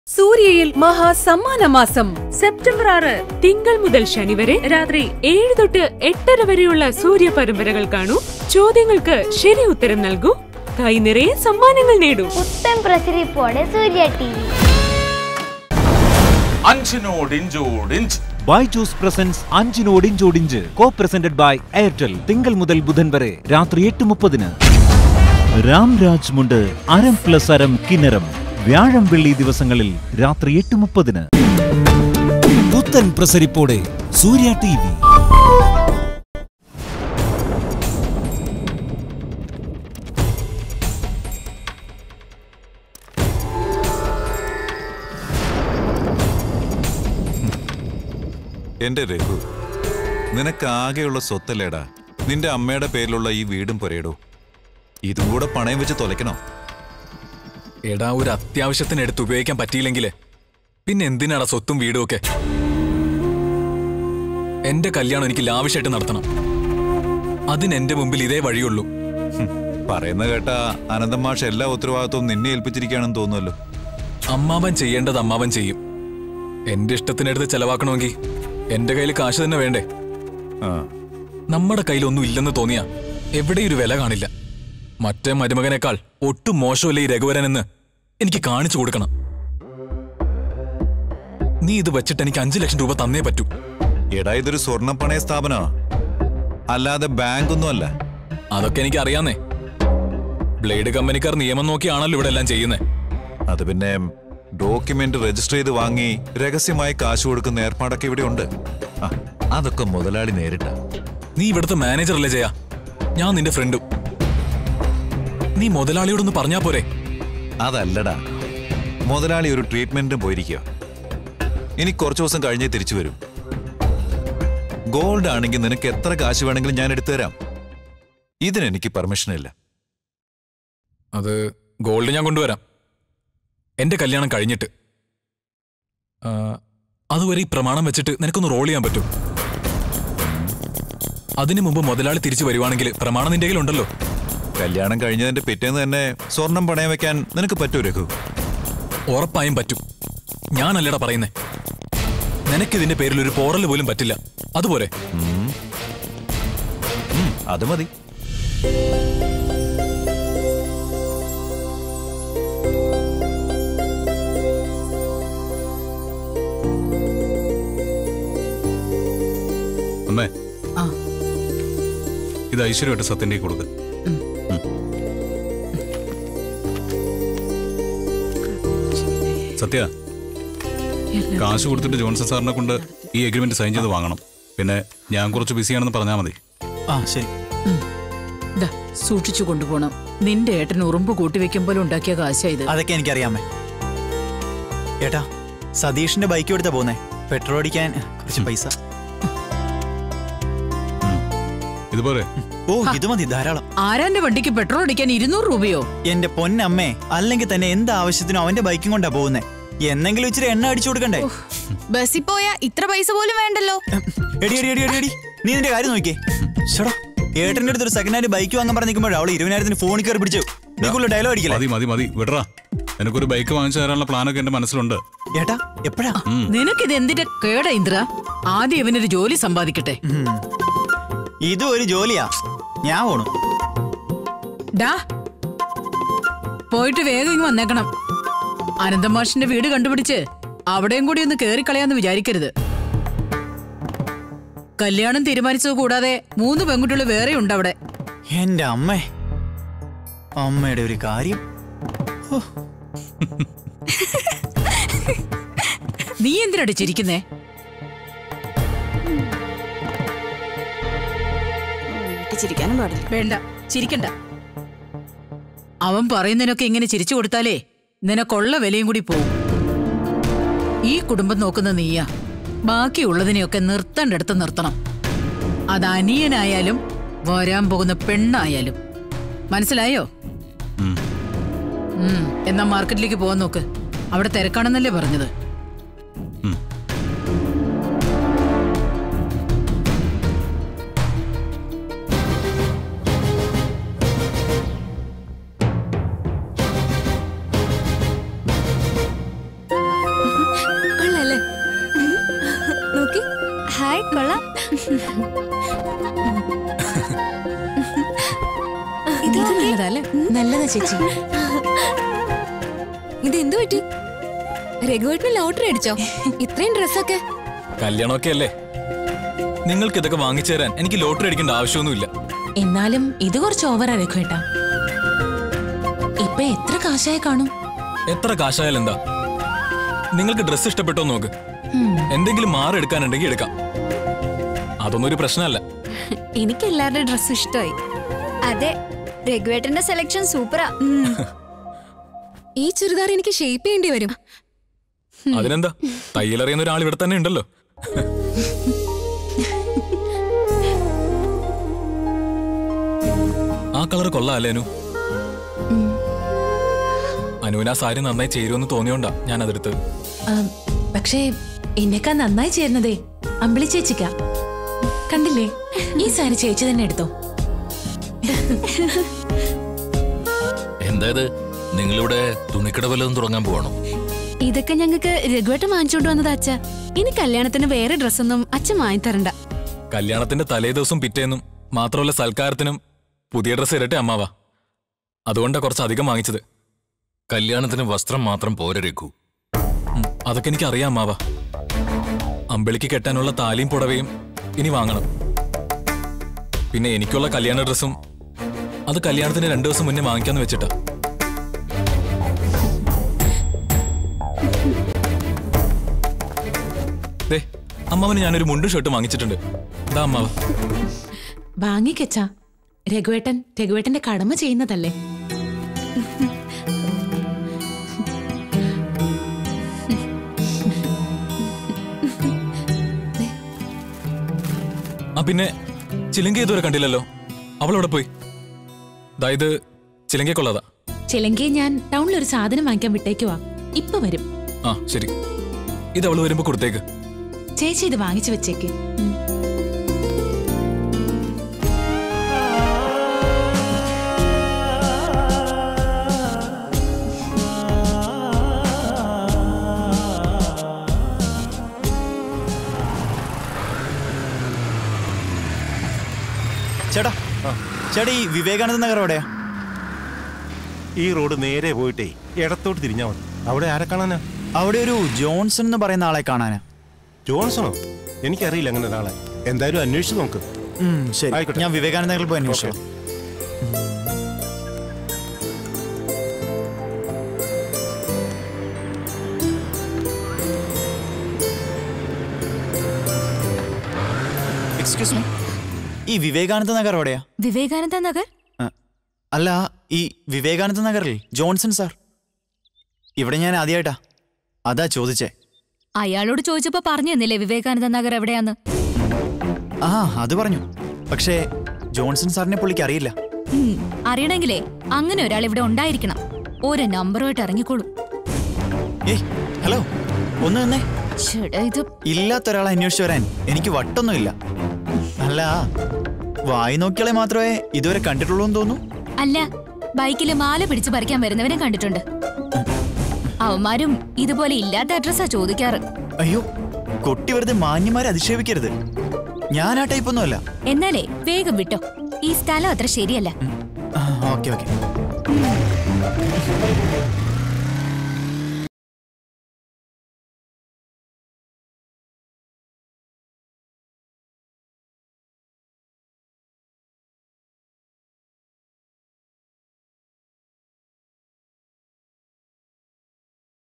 സൂര്യയിൽ മഹാസമ്മാനമാസം September ആറ് തിങ്കൾ മുതൽ ശനി വരെ രാത്രി ഏഴ് തൊട്ട് എട്ടര വരെയുള്ള സൂര്യ പരമ്പരകൾ കാണൂ ചോദ്യങ്ങൾക്ക് ശരി ഉത്തരം നൽകൂ കൈ നിറയെ സമ്മാനങ്ങൾ നേടൂ പുത്തൻ പ്രസരിപ്പോടെ സൂര്യ ടി വി അഞ്ചിനോടിഞ്ചോടിഞ്ച് ബൈജൂസ് പ്രസൻസ് അഞ്ചിനോടിഞ്ചോടിഞ്ച് കോ പ്രസന്റഡ് ബൈ എയർടെൽ തിങ്കൾ മുതൽ ബുധൻ വരെ രാത്രി എട്ട് മുപ്പതിന് രാംരാജ് മുണ്ട് അരം പ്ലസ് അരം കിന്നരം വ്യാഴം വെള്ളി ദിവസങ്ങളിൽ രാത്രി എട്ട് മുപ്പതിന് പുത്തൻ പ്രസരിപ്പോടെ സൂര്യ ടി വി എന്റെ രഘു നിനക്കാകെയുള്ള സ്വത്തല്ലേടാ നിന്റെ അമ്മയുടെ പേരിലുള്ള ഈ വീടും പുരയിടോ ഇതും കൂടെ പണയം വെച്ച് തൊലയ്ക്കണോ എടാ ഒരു അത്യാവശ്യത്തിന് എടുത്ത് ഉപയോഗിക്കാൻ പറ്റിയില്ലെങ്കിൽ പിന്നെ എന്തിനാടാ സ്വത്തും വീടും ഒക്കെ എന്റെ കല്യാണം എനിക്ക് ലാവിഷായിട്ട് നടത്തണം അതിന് എന്റെ മുമ്പിൽ ഇതേ വഴിയുള്ളൂ പറയുന്ന കേട്ടാ അനന്തം മാഷ് എല്ലാ ഉത്തരവാദിത്വവും നിന്നെ ഏൽപ്പിച്ചിരിക്കുകയാണെന്ന് തോന്നുമല്ലോ അമ്മാവൻ ചെയ്യേണ്ടത് അമ്മാവൻ ചെയ്യും എന്റെ ഇഷ്ടത്തിനെടുത്ത് ചെലവാക്കണമെങ്കിൽ എന്റെ കയ്യിൽ കാശ് തന്നെ വേണ്ടേ ആ നമ്മുടെ കയ്യിലൊന്നും ഇല്ലെന്ന് തോന്നിയാ എവിടെ ഒരു വില കാണില്ല മറ്റേ മരുമകനേക്കാൾ ഒട്ടും മോശമല്ലേ ഈ രഘുവരനെന്ന് എനിക്ക് കാണിച്ചു കൊടുക്കണം നീ ഇത് വെച്ചിട്ട് എനിക്ക് അഞ്ചു ലക്ഷം രൂപ തന്നേ പറ്റൂ എടാ ഇതൊരു സ്വർണ്ണ പണയ സ്ഥാപനമാ അല്ലാതെ ബാങ്ക് ഒന്നും അല്ല അതൊക്കെ എനിക്ക് അറിയാന്നേ ബ്ലേഡ് കമ്പനിക്കാർ നിയമം നോക്കിയാണല്ലോ ഇവിടെ എല്ലാം ചെയ്യുന്നേ അത് പിന്നെ ഡോക്യുമെന്റ് രജിസ്റ്റർ ചെയ്ത് വാങ്ങി രഹസ്യമായി കാശ് കൊടുക്കുന്ന ഏർപ്പാടൊക്കെ ഇവിടെ ഉണ്ട് ആ, അതൊക്കെ മുതലാളി നേരിട്ട നീ ഇവിടുത്തെ മാനേജർ അല്ലേ ചെയ്യാ ഞാൻ നിന്റെ ഫ്രണ്ടും നീ മുതലാളിയോടൊന്ന് പറഞ്ഞാ പോരെ അതല്ലടാ മുതലാളി ഒരു ട്രീറ്റ്മെന്റിന് പോയിരിക്കുക ഇനി കുറച്ചു ദിവസം കഴിഞ്ഞേ തിരിച്ചു വരും ഗോൾഡ് ആണെങ്കിൽ നിനക്ക് എത്ര കാശ് വേണമെങ്കിലും ഞാൻ എടുത്തു തരാം ഇതിനെനിക്ക് പെർമിഷൻ ഇല്ല അത് ഗോൾഡ് ഞാൻ കൊണ്ടുവരാം എന്റെ കല്യാണം കഴിഞ്ഞിട്ട് ആ, അതുവരെ ഈ പ്രമാണം വെച്ചിട്ട് നിനക്കൊന്ന് റോൾ ചെയ്യാൻ പറ്റും അതിനു മുമ്പ് മുതലാളി തിരിച്ചു വരുവാണെങ്കിൽ പ്രമാണം നിന്റെ കയ്യിലുണ്ടല്ലോ കല്യാണം കഴിഞ്ഞതിന്റെ പിറ്റേന്ന് തന്നെ സ്വർണം പണയം വെക്കാൻ നിനക്ക് പറ്റൂ രഘു ഉറപ്പായും പറ്റും ഞാനല്ലടാ പറയുന്നേ നിനക്കിതിന്റെ പേരിൽ ഒരു പോറൽ പോലും പറ്റില്ല അതുപോലെ ഉം, അത് മതി അമ്മേ ആ. ഇത് ഐശ്വര്യമായിട്ട് സത്യന്റെ കൊടുക്ക് സത്യ കാശ് കൊടുത്തിട്ട് ജോൺസൺ സാറിനെ കൊണ്ട് ഈ എഗ്രിമെന്റ് സൈൻ ചെയ്ത് വാങ്ങണം പിന്നെ ഞാൻ കുറച്ച് ബിസിയാണെന്ന് പറഞ്ഞാൽ മതി ആ ശരി ദാ, സൂക്ഷിച്ചു കൊണ്ടുപോണം നിന്റെ ഏട്ടൻ ഉറുമ്പ് കൂട്ടിവെക്കും പോലെ ഉണ്ടാക്കിയ കാശാ ഇത് അതൊക്കെ എനിക്കറിയാമേ ഏട്ടാ സതീഷിന്റെ ബൈക്ക് എടുത്താ പോന്നേ പെട്രോൾ അടിക്കാൻ കുറച്ച് പൈസ ഇതുപോലെ ഓ ഇത് മതി ധാരാളം ആരാന്റെ വണ്ടിക്ക് പെട്രോൾ അടിക്കാൻ ഇരുന്നൂറ് രൂപയോ എന്റെ പൊന്നമ്മേ അല്ലെങ്കിൽ തന്നെ എന്ത് ആവശ്യത്തിനും അവന്റെ ബൈക്കും കൊണ്ടാ പോകുന്നേ എന്നെങ്കിലും ഇച്ചിരി എണ്ണ അടിച്ചു കൊടുക്കണ്ടേ ബസ്സിൽ പോയാ ഇത്ര പൈസ പോലും വേണ്ടല്ലോ എടി എടി എടി എടി എടി നീ നിന്റെ കാര്യം നോക്കിയേ ചേടാ ഏട്ടന്റെ അടുത്ത് ഒരു സെക്കൻഡ് ഹാൻഡ് ബൈക്ക് വാങ്ങാൻ പറഞ്ഞിരിക്കുമ്പോൾ അവള് ഇരുപതിനായിരത്തിന് ഫോണിൽ കയറി പിടിച്ചു നീക്കുള്ള ഡയലോഗ് അടിക്കല്ലേ മതി മതി മതി വിടറാ എനിക്കൊരു ബൈക്ക് വാങ്ങിച്ചു തരാനുള്ള പ്ലാനൊക്കെ എന്റെ മനസ്സിലുണ്ട് ഏട്ടാ എപ്പോഴാ നിനക്കിത് എന്തിന്റെ കേടാ ഇന്ദ്ര ആദ്യം ഇവനൊരു ജോലി സമ്പാദിക്കട്ടെ ഉം. ഇതും ഒരു ജോലിയാ ഞാൻ പോണു ഡാ പോയിട്ട് വേഗം ഇങ്ങ് വന്നേക്കണം അനന്തമാഷിന്റെ വീട് കണ്ടുപിടിച്ച് അവിടെയും കൂടി ഒന്ന് കേറിക്കളയാന്ന് വിചാരിക്കരുത് കല്യാണം തീരുമാനിച്ചത് കൂടാതെ മൂന്ന് പെൺകുട്ടികൾ വേറെ ഉണ്ട് അവിടെ എന്റെ അമ്മേ അമ്മയുടെ ഒരു കാര്യം ഹോ, നീ എന്തിനാടി ചിരിക്കുന്നേ വീട്ടിൽ ചിരിക്കാനും പാടില്ല വേണ്ട ചിരിക്കണ്ട അവൻ പറയുന്നതിനൊക്കെ ഇങ്ങനെ ചിരിച്ചു കൊടുത്താലേ നിനക്കൊള്ള വിലയും കൂടി പോവും ഈ കുടുംബം നോക്കുന്ന നീയാ ബാക്കിയുള്ളതിനെയൊക്കെ നിർത്തേണ്ടടുത്ത് നിർത്തണം അത് അനിയനായാലും വരാൻ പോകുന്ന പെണ്ണായാലും മനസ്സിലായോ ഉം. ഉം, എന്നാ മാർക്കറ്റിലേക്ക് പോവാൻ നോക്ക് അവിടെ തിരക്കാണെന്നല്ലേ പറഞ്ഞത് ഉം. ഇത് നല്ലതല്ലേ നല്ലതാ ചേച്ചി ഇത് എന്തു പറ്റി രഘുവേട്ടന് ലോട്ടറി അടിച്ചോ ഇത്രയും ഡ്രസ്സൊക്കെ കല്യാണമൊക്കെ അല്ലേ നിങ്ങൾക്ക് ഇതൊക്കെ വാങ്ങിച്ചു തരാൻ എനിക്ക് ലോട്ടറി അടിക്കേണ്ട ആവശ്യമൊന്നുമില്ല എന്നാലും ഇത് കുറച്ച് ഓവറാ രഘുവേട്ടാ ഇപ്പൊ എത്ര കാശായി കാണും എത്ര കാശായാലും എന്താ നിങ്ങൾക്ക് ഡ്രസ്സ് ഇഷ്ടപ്പെട്ടോ നോക്ക് എന്തെങ്കിലും മാറി എടുക്കാനുണ്ടെങ്കിൽ എടുക്കാം അതൊന്നും ഒരു പ്രശ്നമല്ല എനിക്ക് എല്ലാവരുടെ ഡ്രസ്സും ഇഷ്ടമായി അതെ രഘുവേട്ടന്റെ സെലക്ഷൻ സൂപ്പറാ ഈ ചുരിദാർ എനിക്ക് ഷേപ്പ് ചെയ്യേണ്ടി വരും അതിനെന്താ തയ്യലറിയുന്ന ഒരാൾ ഇവിടെ തന്നെ ഉണ്ടല്ലോ ആ കളർ കൊള്ളാം അല്ലേ അനു അനുവിന് ആ സാരി നന്നായി ചേരുമെന്ന് തോന്നിയോണ്ടാ ഞാൻ അതെടുത്തത് ആം, പക്ഷേ എന്നെക്കാ നന്നായി ചേരുന്നതേ അമ്പിളി ചേച്ചിക്കാ കണ്ടില്ലേ ഈ സാരി ചേച്ചി തന്നെ എടുത്തോ എന്തായത് നിങ്ങളിവിടെ തുണിക്കട വല്ലതും തുടങ്ങാൻ പോവാണോ ഇതൊക്കെ ഞങ്ങൾക്ക് രഘുവേട്ടൻ വാങ്ങിച്ചോണ്ട് വന്നത് അച്ഛ ഇനി കല്യാണത്തിന് വേറെ ഡ്രസ്സൊന്നും അച്ഛൻ വാങ്ങിത്തരണ്ട കല്യാണത്തിന്റെ തലേ ദിവസം പിറ്റേന്നും മാത്രമല്ല സൽക്കാരത്തിനും പുതിയ ഡ്രസ്സ് ഇരട്ടെ അമ്മാവാ അതുകൊണ്ടാ കുറച്ച് അധികം വാങ്ങിച്ചത് കല്യാണത്തിന് വസ്ത്രം മാത്രം പോരെ രഘു ഉം, അതൊക്കെ എനിക്ക് അറിയാം അമ്മാവാ അമ്പിളിക്ക് കെട്ടാനുള്ള താലിയും പുടവയും ഇനി വാങ്ങണം പിന്നെ എനിക്കുള്ള കല്യാണ ഡ്രസ്സും അത് കല്യാണത്തിന് രണ്ടു ദിവസം മുന്നേ വാങ്ങിക്കാന്ന് വെച്ചിട്ടാ ദേ അമ്മാവന് ഞാനൊരു മുണ്ടും ഷർട്ടും വാങ്ങിച്ചിട്ടുണ്ട് ഇതാ അമ്മാവ വാങ്ങിക്കച്ചാ രഘുവേട്ടൻ രഘുവേട്ടന്റെ കടമ ചെയ്യുന്നതല്ലേ ആ പിന്നെ ചിലങ്ക ഇതുവരെ കണ്ടില്ലല്ലോ അവളവിടെ പോയി ദാ ഇത് ചിലങ്കയ്ക്കുള്ളതാ ചിലങ്കയെ ഞാൻ ടൗണിൽ ഒരു സാധനം വാങ്ങിക്കാൻ വിട്ടേക്കുവാ ഇപ്പൊ വരും ആ ശരി ഇത് അവള് വരുമ്പോ കൊടുത്തേക്ക് ചേച്ചി ഇത് വാങ്ങിച്ചു വെച്ചേക്ക് ചേട്ടാ ചേട്ടാ ഈ വിവേകാനന്ദ നഗർ എവിടെയാ ഈ റോഡ് നേരെ പോയിട്ടേ ഇടത്തോട്ട് തിരിഞ്ഞാ മതി അവിടെ ആരെ കാണാനാ അവിടെ ഒരു ജോൺസൺ എന്ന് പറയുന്ന ആളെ കാണാനാ ജോൺസണോ എനിക്കറിയില്ല അങ്ങനെ ഒരാളെ എന്തായാലും അന്വേഷിച്ച് നോക്ക് ഉം, ശരി ആയിക്കോട്ടെ. ഞാൻ വിവേകാനന്ദ നഗറിൽ പോയി അന്വേഷിച്ചു എക്സ്ക്യൂസ് മീ ഈ വിവേകാനന്ദ നഗർ എവിടെയാ വിവേകാനന്ദ നഗർ ആ, അല്ല ഈ വിവേകാനന്ദ നഗറിൽ ജോൺസൺ സാർ ഇവിടെ ഞാൻ ആദ്യമായിട്ടാ അതാ ചോദിച്ചേ അയാളോട് ചോദിച്ചപ്പോ പറഞ്ഞു തന്നില്ലേ വിവേകാനന്ദ നഗർ എവിടെയാന്ന് ആ അത് പറഞ്ഞു പക്ഷേ ജോൺസൺ സാറിനെ പുള്ളിക്ക് അറിയില്ല ഉം, അറിയണമെങ്കിലേ അങ്ങനെ ഒരാൾ ഇവിടെ ഉണ്ടായിരിക്കണം ഓരോ നമ്പറുമായിട്ട് ഇറങ്ങിക്കോളൂ ഏയ് ഹലോ ഒന്ന് നിന്നേ ചേട്ടാ ഇത് ഇല്ലാത്ത ഒരാളെ അന്വേഷിച്ചു വരാൻ എനിക്ക് വട്ടൊന്നുമില്ല അല്ല വായി നോക്കിയാലേ മാത്രമേ ഇതുവരെ കണ്ടിട്ടുള്ളൂ എന്ന് തോന്നുന്നു അല്ല ബൈക്കില് മാല പിടിച്ച് പറിക്കാൻ വരുന്നവരെ കണ്ടിട്ടുണ്ട് അവന്മാരും ഇതുപോലെ ഇല്ലാത്ത അഡ്രസ്സാ ചോദിക്കാറ് അയ്യോ കൊട്ടി വെറുതെ മാന്യമാരെ അധിക്ഷേപിക്കരുത് ഞാൻ ആ ടൈപ്പൊന്നുമല്ല എന്നാലേ വേഗം വിട്ടോ ഈ സ്ഥലം അത്ര ശരിയല്ല ഓക്കെ ഓക്കെ